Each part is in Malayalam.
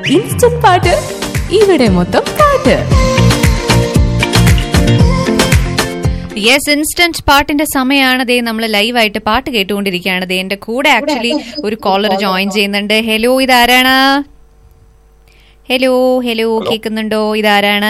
ഇൻസ്റ്റന്റ് പാട്ട് ഇവിടെ മൊത്തം പാട്ട് യെസ് ഇൻസ്റ്റന്റ് പാട്ടിന്റെ സമയമാണ് ദേ നമ്മൾ ലൈവായിട്ട് പാട്ട് കേട്ടുകൊണ്ടിരിക്കുകയാണ് ദേ എന്റെ കൂടെ ആക്ച്വലി ഒരു കോളർ ജോയിൻ ചെയ്യുന്നുണ്ട് ഹലോ ഇതാരാണ് ഹലോ ഹലോ കേൾക്കുന്നുണ്ടോ ഇതാരാണ്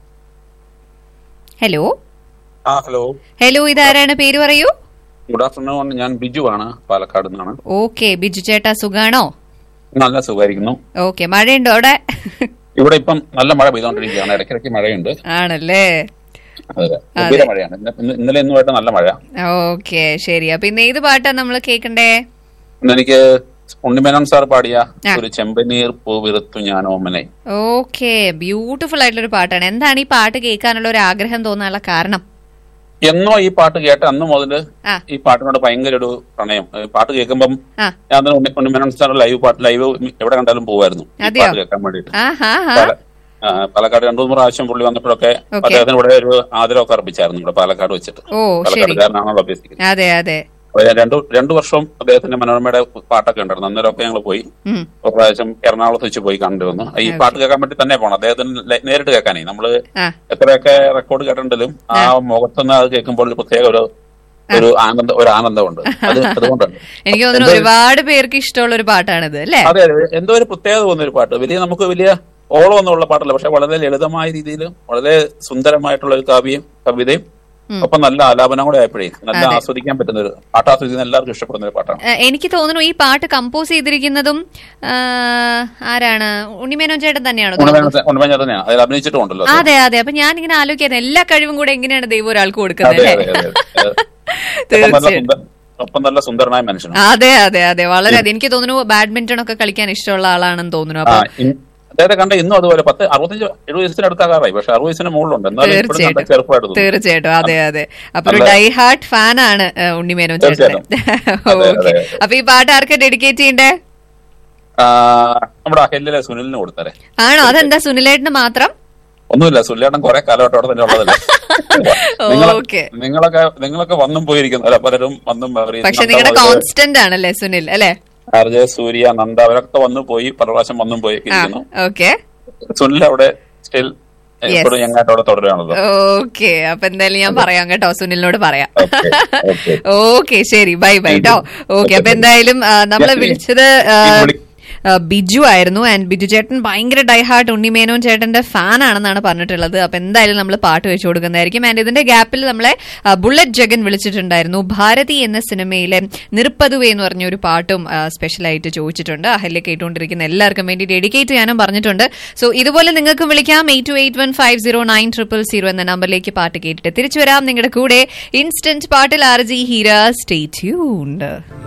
ഹലോ ആ ഹലോ ഹലോ ഇതാരാണ് പേര് പറയൂ ഗുഡ് ആഫ്റ്റർനൂൺ ഞാൻ ബിജു ആണ് പാലക്കാട് നിന്നാണ് ഓക്കെ ബിജു ചേട്ടാ സുഖാണോ നല്ല സുഖമായിരിക്കുന്നു ഓക്കെ മഴയുണ്ടോ അവിടെ ഇവിടെ ഇപ്പം നല്ല മഴ പെയ്തുകൊണ്ടിരിക്കുകയാണ് ഇടയ്ക്കിടയ്ക്ക് മഴയുണ്ട് ആണല്ലേ അതെ ഗംഭീര മഴയാണ് ഇന്ന- ഇന്ന് ഇന്നലെ ഇന്നുമായിട്ട് നല്ല മഴ ഓക്കെ ശരി അപ്പൊ ഇന്ന് ഏത് പാട്ടാ നമ്മൾ കേൾക്കണ്ടേ ഇന്ന് എനിക്ക് ഉണ്ണിമേനോൻ സാർ പാടിയ ആ. ഒരു ചെമ്പനീർ പൂവിറുത്തു ഞാൻ ഓമനെ ഓക്കെ ബ്യൂട്ടിഫുൾ ആയിട്ടുള്ള ഒരു പാട്ടാണ് എന്താണ് ഈ പാട്ട് കേൾക്കാനുള്ള ഒരു ആഗ്രഹം തോന്നാനുള്ള കാരണം എന്നോ ഈ പാട്ട് കേട്ട അന്ന് മുതൽ ആ. ഈ പാട്ടിനോട് ഭയങ്കര ഒരു പ്രണയം ഈ പാട്ട് കേൾക്കുമ്പം ആ ഞാൻ അന്ന് ഉണ്ണി- ഉണ്ണിമേനോൻ സാർ ലൈവ് പാട്ട് ലൈവ് എവിടെ കണ്ടാലും പോകുമായിരുന്നു ഈ അതെയോ? പാട്ട് കേൾക്കാൻ വേണ്ടിയിട്ട് ആ ഹാ ഹാ പാല- ആ, പാലക്കാട് രണ്ടു മൂന്ന് പ്രാവശ്യം പുള്ളി വന്നപ്പോഴൊക്കെ Okay. അദ്ദേഹത്തിന് ഇവിടെ ഒരു ആദരവൊക്കെ അർപ്പിച്ചായിരുന്നു ഇവിടെ പാലക്കാട് വെച്ചിട്ട് ഓ ശരി പാലക്കാടുകാരനാണല്ലോ അഭ്യസിക്കുന്നത് അതെ അതെ അപ്പൊ ഞാൻ രണ്ടു രണ്ടു വർഷം അദ്ദേഹത്തിന്റെ മനോരമയുടെ പാട്ടൊക്കെ ഉണ്ടായിരുന്നു അന്നേരമൊക്കെ ഞങ്ങൾ പോയി ഉം. ഒരു പ്രാവശ്യം എറണാകുളത്ത് വെച്ച് പോയി കണ്ടു വന്നു ഈ പാട്ട് കേൾക്കാൻ വേണ്ടി തന്നെ പോണം അദ്ദേഹത്തിന് ലൈ- നേരിട്ട് കേൾക്കാനേ നമ്മള് ആ എത്രയൊക്കെ റെക്കോർഡ് കേട്ടിട്ടുണ്ടെങ്കിലും ആ മുഖത്തുനിന്ന് അത് കേൾക്കുമ്പോൾ ഒരു പ്രത്യേക ഒരു ഒരു ആനന്ദം ഒരു ആനന്ദമുണ്ട് അത് അതുകൊണ്ടാണ് എനിക്ക് തോന്നുന്നു ഒരുപാട് പേർക്ക് ഇഷ്ടമുള്ള ഒരു പാട്ടാണിത് അല്ലേ അതെ അതെ എന്തോ ഒരു പ്രത്യേകത തോന്നുന്ന ഒരു പാട്ട് വലിയ നമുക്ക് വലിയ ഓളമൊന്നുമുള്ള പാട്ടല്ല പക്ഷെ വളരെ ലളിതമായ രീതിയിൽ വളരെ സുന്ദരമായിട്ടുള്ള ഒരു കാവ്യം കവിതയും ഒപ്പം നല്ല ആലാപനം കൂടെ ആയപ്പോഴേ നല്ല ആസ്വദിക്കാൻ പറ്റുന്ന ഒരു പാട്ട് ആസ്വദിക്കുന്ന എല്ലാവർക്കും ഇഷ്ടപ്പെടുന്ന ഒരു പാട്ടാണ് ഏ, എനിക്ക് തോന്നുന്നു ഈ പാട്ട് കമ്പോസ് ചെയ്തിരിക്കുന്നതും ആ, ആരാണ് ഉണ്ണിമേനോൻ ചേട്ടൻ തന്നെയാണോ ഉണ്മഞ്ഞ തന്നെയാണ് അതിൽ അഭിനയിച്ചിട്ടുണ്ടല്ലോ അത്. അതെ അതെ അപ്പൊ ഞാൻ ഇങ്ങനെ ആലോചിക്കാൻ എല്ലാ കഴിവും കൂടെ എങ്ങനെയാണ് ദൈവം ഒരാൾക്ക് കൊടുക്കുന്നത് അതെ അല്ലേ അതെ അതെ അതെ. ഒപ്പം നല്ല തീർച്ചയായും സുന്ദര- ഒപ്പം നല്ല സുന്ദരനായ മനുഷ്യനാണ് അതെ അതെ അതെ വളരെ അതെ എനിക്ക് തോന്നുന്നു ബാഡ്മിന്റൺ ഒക്കെ കളിക്കാൻ ഇഷ്ടമുള്ള ആളാണെന്ന് തോന്നുന്നു ആ, അപ്പൊ ഇൻ- അദ്ദേഹത്തെ കണ്ട ഇന്നും അതുപോലെ പത്ത് അറുപത്തഞ്ച് എഴുപത് വയസ്സിന് അടുത്താകാറായി പക്ഷെ അറുപത് വയസ്സിന് മുകളിലുണ്ട് എന്നാലും ഇപ്പോഴും നല്ല തീർച്ചയായിട്ടും ചെറുപ്പമായിട്ട് തോന്നുന്നു. തീർച്ചയായിട്ടും അതെ അതെ അപ്പൊ ഒരു നല്ല- ഡൈ ഹാർട്ട് ഫാൻ ആണ് ഏ, ഉണ്ണിമേനോൻ ചേട്ടൻ തീർച്ചയായിട്ടും. അതെ, ഓക്കെ അതെ, അതെ. അപ്പൊ ഈ പാട്ട് ആർക്ക് ഡെഡിക്കേറ്റ് ചെയ്യണ്ടേ ആ, നമ്മുടെ അഹല്യയിലെ സുനിലിന് കൊടുത്തരെ ആണോ അതെന്താ സുനിലേട്ടന് മാത്രം ഒന്നുമില്ല സുല്ലേട്ടൻ കുറെ കാലമായിട്ട് അവിടെ തന്നെ ഉള്ളതല്ലേ നിങ്ങളെ- ഓക്കെ നിങ്ങളൊക്കെ നിങ്ങളൊക്കെ വന്നും പോയിരിക്കുന്നു അല്ല പലരും വന്നും അവര് പക്ഷെ നന്ദ നിങ്ങളുടെ മുതല് കോൺസ്റ്റന്റ് ആണല്ലേ സുനിൽ അല്ലെ ആർ ജെ സൂര്യ നന്ദ അവരൊക്കെ വന്നു പോയി പല പ്രാവശ്യം വന്നും പോയി ആ ഇരിക്കുന്നു ഓക്കെ സുനിൽ അവിടെ സ്റ്റിൽ എപ്പോഴും ഞങ്ങായിട്ട് അവിടെ തുടരുകയാണല്ലോ ഓക്കെ അപ്പൊ എന്തായാലും ഞാൻ പറയാം കേട്ടോ സുനിലിനോട് പറയാം ഓക്കെ, ഓക്കെ. ഓക്കെ ശരി ബൈ ബൈ കേട്ടോ ഓക്കെ അപ്പൊ എന്തായാലും ആ, നമ്മളെ Yes, വിളിച്ചത് ആ, ഈ വിളി- ആ, ബിജു ആയിരുന്നു ആൻഡ് ബിജു ചേട്ടൻ ഭയങ്കര ഡൈഹാർട്ട് ഉണ്ണിമേനോൻ ചേട്ടന്റെ ഫാൻ ആണെന്നാണ് പറഞ്ഞിട്ടുള്ളത് അപ്പൊ എന്തായാലും നമ്മൾ പാട്ട് വെച്ചു കൊടുക്കുന്നതായിരിക്കും ആൻഡ് ഇതിന്റെ ഗ്യാപ്പിൽ നമ്മളെ ആ, ബുള്ളറ്റ് ജഗൻ വിളിച്ചിട്ടുണ്ടായിരുന്നു ഭാരതി എന്ന സിനിമയിലെ നിറുപ്പതുവേ എന്ന് പറഞ്ഞ ഒരു പാട്ടും സ്പെഷ്യൽ ആയിട്ട് ചോദിച്ചിട്ടുണ്ട് അഹല്യ കേട്ടുകൊണ്ടിരിക്കുന്ന എല്ലാവർക്കും വേണ്ടി ഡെഡിക്കേറ്റ് ചെയ്യാനും പറഞ്ഞിട്ടുണ്ട് സോ ഇതുപോലെ നിങ്ങൾക്ക് വിളിക്കാം eight two eight one five zero nine triple zero എന്ന നമ്പറിലേക്ക് പാട്ട് കേട്ടിട്ട് തിരിച്ചു വരാം നിങ്ങളുടെ കൂടെ ഇൻസ്റ്റന്റ് പാട്ടിൽ R G Heera stay tuned